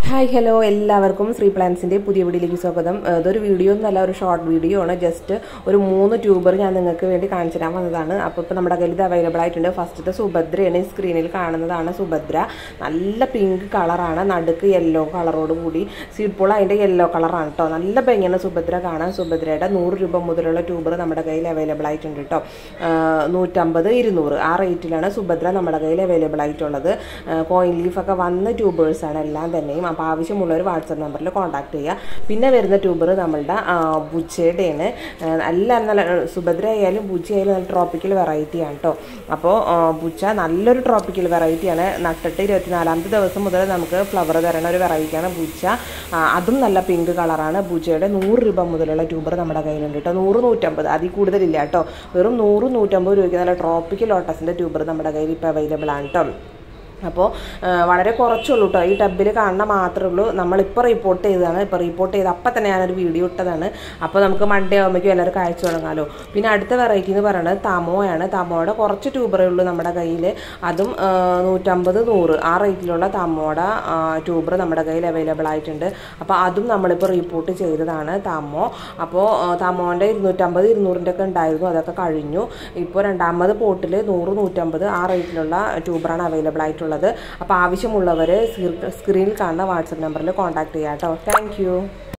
hi hello എല്ലാവർക്കും ശ്രീ പ്ലാൻസിൻ്റെ പുതിയ വീഡിയോയിലേക്ക് സ്വാഗതം ഏഹ് ഇതൊരു വീഡിയോ എന്നല്ല ഒരു ഷോർട്ട് വീഡിയോ ആണ് ജസ്റ്റ് ഒരു മൂന്ന് ട്യൂബർ ഞാൻ നിങ്ങൾക്ക് വേണ്ടി കാണിച്ചു തരാൻ വന്നതാണ് അപ്പോൾ ഇപ്പോൾ നമ്മുടെ കയ്യിൽ ഇത് അവൈലബിൾ ആയിട്ടുണ്ട് ഫസ്റ്റത്തെ സുഭദ്രയാണ് ഈ സ്ക്രീനിൽ കാണുന്നതാണ് സുഭദ്ര നല്ല പിങ്ക് കളറാണ് നടുക്ക് യെല്ലോ കളറോട് കൂടി സീഡ് പോൾ അതിൻ്റെ യെല്ലോ കളറാണ് കേട്ടോ നല്ല ഭംഗിയാണ് സുഭദ്ര കാണാൻ സുഭദ്രയുടെ നൂറ് രൂപ മുതലുള്ള ട്യൂബർ നമ്മുടെ കയ്യിൽ അവൈലബിൾ ആയിട്ടുണ്ട് കേട്ടോ ഏഹ് നൂറ്റമ്പത് ഇരുന്നൂറ് ആ റേറ്റിലാണ് സുഭദ്ര നമ്മുടെ കയ്യിൽ അവൈലബിൾ ആയിട്ടുള്ളത് കോയിൻ ലീഫൊക്കെ വന്ന ട്യൂബേഴ്സാണ് എല്ലാം തന്നെയും അപ്പോൾ ആവശ്യമുള്ളവർ വാട്സപ്പ് നമ്പറിൽ കോൺടാക്ട് ചെയ്യുക പിന്നെ വരുന്ന ട്യൂബർ നമ്മളുടെ ബുച്ചയുടെയാണ് എല്ലാം നല്ല സുഭദ്ര ആയാലും ബുച്ച ആയാലും നല്ല ട്രോപ്പിക്കൽ വെറൈറ്റിയാണ് കേട്ടോ അപ്പോൾ ബുച്ച നല്ലൊരു ട്രോപ്പിക്കൽ വെറൈറ്റിയാണ് നട്ടിട്ട് ഇരുപത്തിനാലാമത്തെ ദിവസം മുതൽ നമുക്ക് ഫ്ലവർ തരണ ഒരു വെറൈറ്റിയാണ് ബുച്ച ആ, അതും നല്ല പിങ്ക് കളറാണ് ബുച്ചയുടെ നൂറ് രൂപ മുതലുള്ള ട്യൂബർ നമ്മുടെ കയ്യിലുണ്ട് കേട്ടോ നൂറ് നൂറ്റമ്പത് അതിൽ കൂടുതലില്ല കേട്ടോ വെറും നൂറ് നൂറ്റമ്പത് രൂപയ്ക്ക് നല്ല ട്രോപ്പിക്കൽ ലോട്ടസിൻ്റെ ട്യൂബർ നമ്മുടെ കയ്യിൽ ഇപ്പോൾ അവൈലബിൾ ആണ് കേട്ടോ അപ്പോൾ വളരെ കുറച്ചുള്ളൂ കേട്ടോ ഈ ടബിൽ കാണുന്ന മാത്രമേ ഉള്ളൂ നമ്മളിപ്പോൾ റിപ്പോർട്ട് ചെയ്തതാണ് ഇപ്പോൾ റിപ്പോർട്ട് ചെയ്ത് അപ്പം തന്നെ ഞാനൊരു വീഡിയോ ഇട്ടതാണ് അപ്പോൾ നമുക്ക് മൺഡേ ആകുമ്പോഴേക്കും എല്ലാവരും കാഴ്ച തുടങ്ങാമല്ലോ പിന്നെ അടുത്ത വെറൈറ്റി എന്ന് പറയുന്നത് തമോയാണ് തമോയുടെ കുറച്ച് ട്യൂബറേ ഉള്ളൂ നമ്മുടെ കയ്യിൽ അതും ആ, നൂറ്റമ്പത് നൂറ് ആ റേറ്റിലുള്ള തമോയുടെ ട്യൂബർ നമ്മുടെ കയ്യിൽ അവൈലബിൾ ആയിട്ടുണ്ട് അപ്പോൾ അതും നമ്മളിപ്പോൾ റിപ്പോർട്ട് ചെയ്തതാണ് തമോ അപ്പോൾ തമോൻ്റെ ഇരുന്നൂറ്റമ്പത് ഇരുന്നൂറിൻ്റെ ഒക്കെ ഉണ്ടായിരുന്നു അതൊക്കെ കഴിഞ്ഞു ഇപ്പോൾ രണ്ടാമത് പോട്ടിൽ നൂറ് നൂറ്റമ്പത് ആ റേറ്റിലുള്ള ട്യൂബറാണ് അവൈലബിൾ ആയിട്ടുള്ളത് അപ്പോൾ ആവശ്യമുള്ളവർ സ്ക്രീനിൽ കാണുന്ന വാട്സപ്പ് നമ്പറിൽ കോൺടാക്ട് ചെയ്യാം കേട്ടോ താങ്ക്